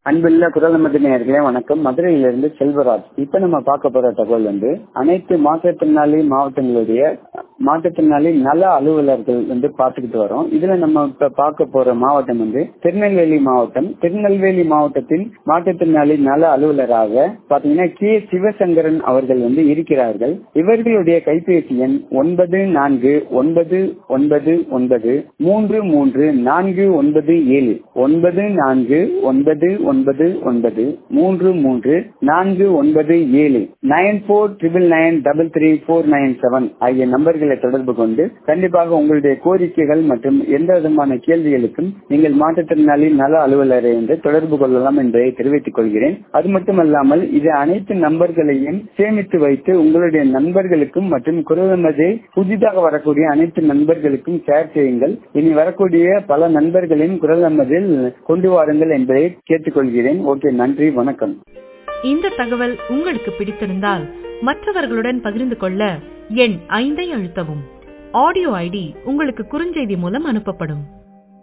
அன்புள்ள குரல் நேயர்களே வணக்கம் மதுரையிலிருந்து செல்வராஜ் இப்ப நம்ம பார்க்க போற தகவல் வந்து அனைத்து மாற்றுத்திறனாளி மாவட்டங்களுடைய மாற்றுத்திறனாளி நல அலுவலர்கள் வந்து பார்த்துக்கிட்டு வரோம் இதுல நம்ம இப்ப பார்க்க போற மாவட்டம் வந்து திருநெல்வேலி மாவட்டம் திருநெல்வேலி மாவட்டத்தில் மாற்றுத்திறனாளி நல அலுவலராக பாத்தீங்கன்னா கே சிவசங்கரன் அவர்கள் வந்து இருக்கிறார்கள் இவர்களுடைய கைபேசி எண் ஒன்பது நான்கு ஒன்பது ஒன்பது ஒன்பது மூன்று மூன்று நான்கு ஒன்பது ஏழு ஒன்பது நான்கு ஒன்பது ஒன்பது ஒன்பது மூன்று மூன்று நான்கு ஒன்பது ஏழு nine four triple nine double three four nine seven ஆகிய நம்பர்களை தொடர்பு கொண்டு கண்டிப்பாக உங்களுடைய கோரிக்கைகள் மற்றும் எந்த விதமான கேள்விகளுக்கும் நீங்கள் மாற்றுத்திறனாளி நல அலுவலரை என்று தொடர்பு கொள்ளலாம் என்பதை தெரிவித்துக் கொள்கிறேன் அது மட்டுமல்லாமல் இது அனைத்து நம்பர்களையும் சேமித்து வைத்து உங்களுடைய நண்பர்களுக்கும் மற்றும் குரலமதை புதிதாக வரக்கூடிய அனைத்து நண்பர்களுக்கும் ஷேர் செய்யுங்கள் இனி வரக்கூடிய பல நண்பர்களையும் குரலமதில் கொண்டு வாருங்கள் என்பதை கேட்டுக்கொள்கிறேன் ஓகே நன்றி வணக்கம் இந்த தகவல் உங்களுக்கு பிடித்திருந்தால் மற்றவர்களுடன் பகிர்ந்து கொள்ள எண் ஐந்தை அழுத்தவும் ஆடியோ ஐடி உங்களுக்கு குறுஞ்செய்தி மூலம் அனுப்பப்படும்